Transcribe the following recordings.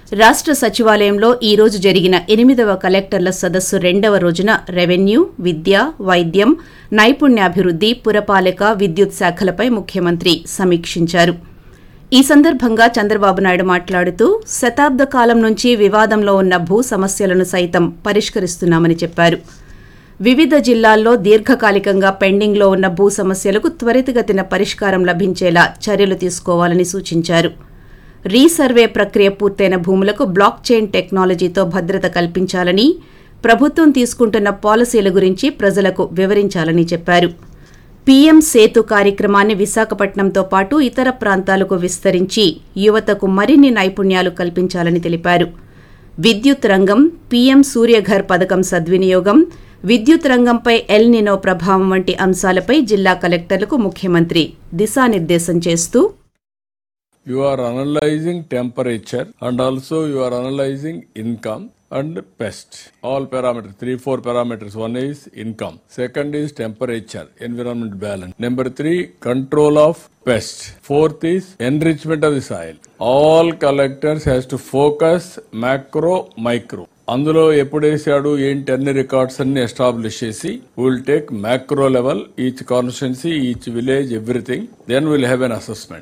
రాష్ట్ర సచివాలయంలో ఈ రోజు జరిగిన ఎనిమిదవ కలెక్టర్ల సదస్సు రెండవ రోజున రెవెన్యూ విద్య వైద్యం నైపుణ్యాభివృద్ధి పురపాలక విద్యుత్ శాఖలపై ముఖ్యమంత్రి సమీక్షించారు ఈ సందర్భంగా చంద్రబాబు నాయుడు మాట్లాడుతూ శతాబ్ద కాలం నుంచి వివాదంలో ఉన్న భూ సమస్యలను సైతం పరిష్కరిస్తున్నామని చెప్పారు వివిధ జిల్లాల్లో దీర్ఘకాలికంగా పెండింగ్లో ఉన్న భూ సమస్యలకు త్వరితగతిన పరిష్కారం లభించేలా చర్యలు తీసుకోవాలని సూచించారు రీసర్వే ప్రక్రియ పూర్తయిన భూములకు బ్లాక్ చైన్ టెక్నాలజీతో భద్రత కల్పించాలని ప్రభుత్వం తీసుకుంటున్న పాలసీల గురించి ప్రజలకు వివరించాలని చెప్పారు పీఎం సేతు కార్యక్రమాన్ని విశాఖపట్నంతో పాటు ఇతర ప్రాంతాలకు విస్తరించి యువతకు మరిన్ని నైపుణ్యాలు కల్పించాలని తెలిపారు విద్యుత్ రంగం పీఎం సూర్యఘర్ పథకం సద్వినియోగం విద్యుత్ రంగంపై ఎల్ నినో ప్రభావం వంటి అంశాలపై జిల్లా కలెక్టర్లకు ముఖ్యమంత్రి దిశానిర్దేశం చేస్తూ you are analyzing temperature and also you are analyzing income and pest all parameters three four parameters one is income second is temperature environment balance number three control of pest fourth is enrichment of the soil all collectors has to focus macro micro అందులో ఎప్పుడు వేసాడు ఏంటి అన్ని records అన్ని establish చేసి will take macro level each constituency each village everything then will have an assessment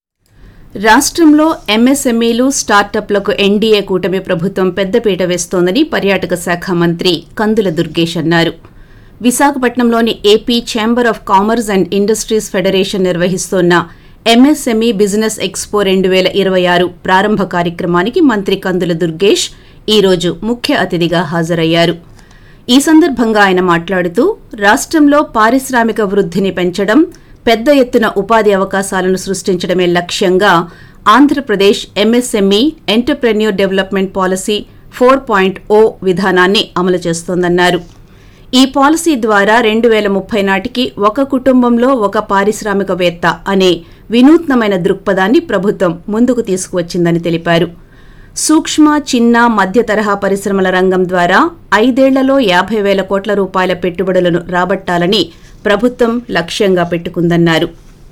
రాష్ట్రంలో ఎంఎస్ఎంఈలు స్టార్టప్లకు NDA కూటమి ప్రభుత్వం పెద్దపీట వేస్తోందని పర్యాటక శాఖ మంత్రి కందుల దుర్గేష్ అన్నారు విశాఖపట్నంలోని AP chamber of commerce and industries federation నిర్వహిస్తోన్న ఎంఎస్ఎంఈ బిజినెస్ ఎక్స్పో రెండు వేల ఇరవై ఆరు ప్రారంభ కార్యక్రమానికి మంత్రి కందుల దుర్గేష్ ఈరోజు ముఖ్య అతిథిగా హాజరయ్యారు ఈ సందర్భంగా ఆయన మాట్లాడుతూ రాష్ట్రంలో పారిశ్రామిక వృద్ధిని పెంచడం పెద్ద ఎత్తున ఉపాధి అవకాశాలను సృష్టించడమే లక్ష్యంగా Andhra Pradesh MSME entrepreneur development policy four point O విధానాన్ని అమలు చేస్తోందన్నారు ఈ పాలసీ ద్వారా రెండు వేల ముప్పై నాటికి ఒక కుటుంబంలో ఒక పారిశ్రామికవేత్త అనే వినూత్నమైన దృక్పథాన్ని ప్రభుత్వం ముందుకు తీసుకువచ్చిందని తెలిపారు సూక్ష్మ చిన్న మధ్య తరహా పరిశ్రమల రంగం ద్వారా ఐదేళ్లలో యాభై వేల కోట్ల రూపాయల పెట్టుబడులను రాబట్టాలని ప్రభుత్వం లక్ష్యంగా పెట్టుకుందన్నారు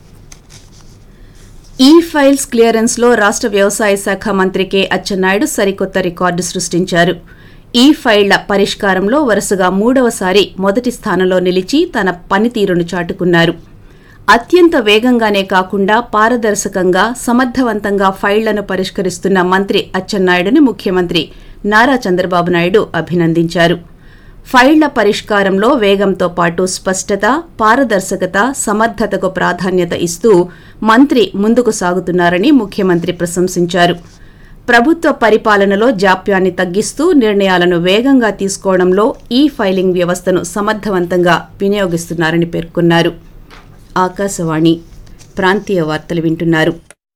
ఈ ఫైల్స్ క్లియరెన్స్ లో రాష్ట్ర వ్యవసాయ శాఖ మంత్రి కె అచ్చెన్నాయుడు సరికొత్త రికార్డు సృష్టించారు ఈ ఫైళ్ల పరిష్కారంలో వరుసగా మూడవసారి మొదటి స్థానంలో నిలిచి తన పనితీరును చాటుకున్నారు అత్యంత వేగంగానే కాకుండా పారదర్శకంగా సమర్థవంతంగా ఫైళ్లను పరిష్కరిస్తున్న మంత్రి అచ్చెన్నాయుడుని ముఖ్యమంత్రి నారా చంద్రబాబు నాయుడు అభినందించారు ఫైళ్ల పరిష్కారంలో వేగంతో పాటు స్పష్టత పారదర్శకత సమర్థతకు ప్రాధాన్యత ఇస్తూ మంత్రి ముందుకు సాగుతున్నారని ముఖ్యమంత్రి ప్రశంసించారు ప్రభుత్వ పరిపాలనలో జాప్యాన్ని తగ్గిస్తూ నిర్ణయాలను వేగంగా తీసుకోవడంలో ఈ ఫైలింగ్ వ్యవస్థను సమర్థవంతంగా వినియోగిస్తున్నారని పేర్కొన్నారు ఆకాశవాణి ప్రాంతీయ వార్తలు వింటున్నారు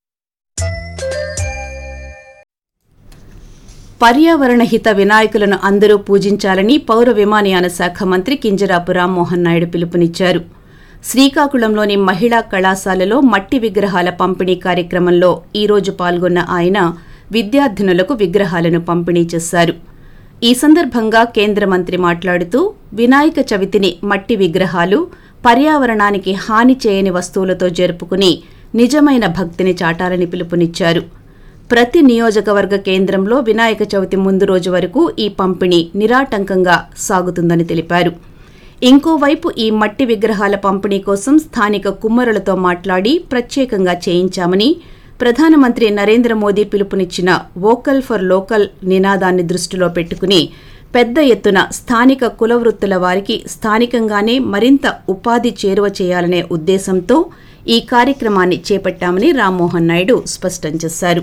పర్యావరణ హిత వినాయకులను అందరూ పూజించాలని పౌర విమానయాన శాఖ మంత్రి కింజరాపు రామ్మోహన్ నాయుడు పిలుపునిచ్చారు శ్రీకాకుళంలోని మహిళా కళాశాలలో మట్టి విగ్రహాల పంపిణీ కార్యక్రమంలో ఈ రోజు పాల్గొన్న ఆయన విద్యార్థినులకు విగ్రహాలను పంపిణీ చేశారు ఈ సందర్భంగా కేంద్ర మంత్రి మాట్లాడుతూ వినాయక చవితిని మట్టి విగ్రహాలు పర్యావరణానికి హాని చేయని వస్తువులతో జరుపుకుని నిజమైన భక్తిని చాటాలని పిలుపునిచ్చారు ప్రతి నియోజకవర్గ కేంద్రంలో వినాయక చవితి ముందు రోజు వరకు ఈ పంపిణీ నిరాటంకంగా సాగుతుందని తెలిపారు ఇంకోవైపు ఈ మట్టి విగ్రహాల పంపిణీ కోసం స్థానిక కుమ్మరులతో మాట్లాడి ప్రత్యేకంగా చేయించామని ప్రధానమంత్రి నరేంద్ర మోదీ పిలుపునిచ్చిన వోకల్ ఫర్ లోకల్ నినాదాన్ని దృష్టిలో పెట్టుకుని పెద్ద ఎత్తున స్థానిక కులవృత్తుల వారికి స్థానికంగానే మరింత ఉపాధి చేరువ చేయాలనే ఉద్దేశంతో ఈ కార్యక్రమాన్ని చేపట్టామని రామ్మోహన్ నాయుడు స్పష్టం చేశారు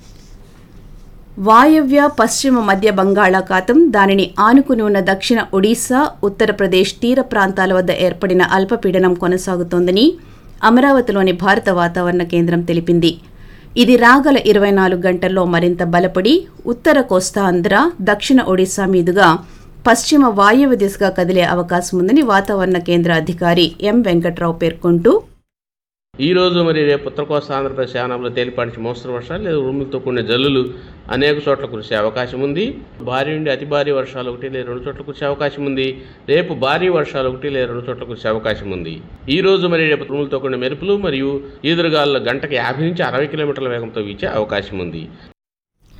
వాయవ్య పశ్చిమ మధ్య బంగాళాఖాతం దానిని ఆనుకుని ఉన్న దక్షిణ ఒడిశా ఉత్తరప్రదేశ్ తీర ప్రాంతాల వద్ద ఏర్పడిన అల్పపీడనం కొనసాగుతోందని అమరావతిలోని భారత వాతావరణ కేంద్రం తెలిపింది ఇది రాగల ఇరవై నాలుగు గంటల్లో మరింత బలపడి ఉత్తర కోస్తాంధ్ర దక్షిణ ఒడిశా మీదుగా పశ్చిమ వాయువ్య దిశగా కదిలే అవకాశం ఉందని వాతావరణ కేంద్ర అధికారి ఎం వెంకట్రావు పేర్కొంటూ ఈ రోజు మరి రేపు ఉత్తర కోస్తా ఆంధ్రప్రదేశ్ యానంలో తేలిపాటి నుంచి మోస్తరు వర్షాలు లేదా ఉరుములతో కూడిన జల్లులు అనేక చోట్ల కురిసే అవకాశం ఉంది భారీ నుండి అతి భారీ వర్షాలు ఒకటి లేదా రెండు చోట్ల కురిసే అవకాశం ఉంది రేపు భారీ వర్షాలు ఒకటి లేదా రెండు చోట్ల కురిసే అవకాశం ఉంది ఈ రోజు మరి రేపు ఉరుములతో కూడిన మెరుపులు మరియు ఈదురుగాలు గంటకి యాభై నుంచి అరవై కిలోమీటర్ల వేగంతో వీచే అవకాశం ఉంది